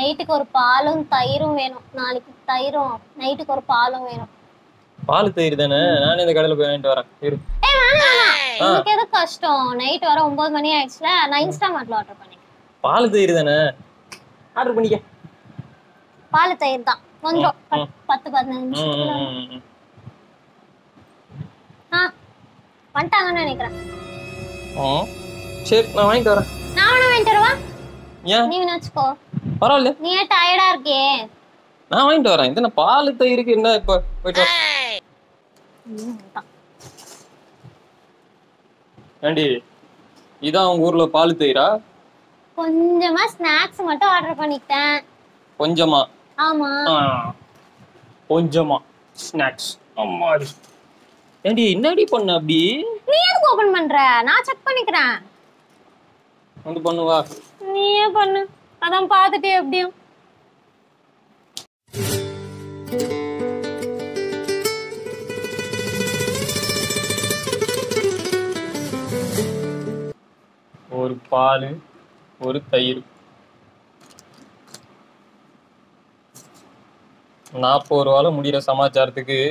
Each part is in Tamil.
நைட்டுக்கு ஒரு பாலும் தயிரும் வேணும் நாளைக்கு தயிரும் நைட்டுக்கு ஒரு பாலும் வேணும் பால் தயிர் தானே நானே இந்த கடையில போய் வாங்கிட்டு வரேன் இரு ஏய் வேணாம் வேணாம் எனக்கு எது கஷ்டம் நைட் வர ஒன்பது மணி ஆயிடுச்சுல நான் இன்ஸ்டாமார்ட்ல ஆர்டர் பண்ணிக்கிறேன் பால் தயிர் தானே ஆர்டர் பண்ணிக்க பால் தயிர் தான் வந்துடும் ம். பத்து பதினஞ்சு ம், நிமிஷத்துல ம், ம், ம். ஆ வந்துட்டாங்கன்னு நினைக்கிறேன் ம். சரி நான் வாங்கிட்டு வரேன் நான் வேணா வாங்கிட்டு வரவா ஏன் நீ வேணா வச்சுக்கோ பரவாயில்ல நீ ஏன் டயர்டா இருக்கியே நான் வாங்கிட்டு வரேன் இது என்ன பால் தயிருக்கு என்ன இப்ப போயிட்டு வா ம், தான். ஏண்டி இதான் உங்க ஊர்ல பால் தயிரா கொஞ்சமா ஸ்நாக்ஸ் மட்டும் ஆர்டர் பண்ணிக்கிட்டேன் கொஞ்சமா ஆமா ஆ. கொஞ்சமா ஸ்நாக்ஸ் அம்மாடி ஏண்டி என்னடி பண்ண அப்படி நீ எதுக்கு ஓபன் பண்ற நான் செக் பண்ணிக்கிறேன் வந்து பண்ணுவா நீயே பண்ணு அதான் பார்த்துட்டு எப்படியும் ஒரு பால் ஒரு தயிர் நாற்பது ரூபால முடிகிற சமாச்சாரத்துக்கு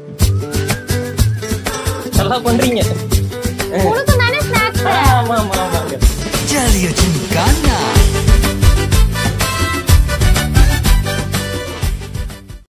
நல்லா பண்றீங்க உனக்கு தானே ஸ்நாக்ஸ் ஆமா ஆமா ஆமாங்க Jolly Jumkana.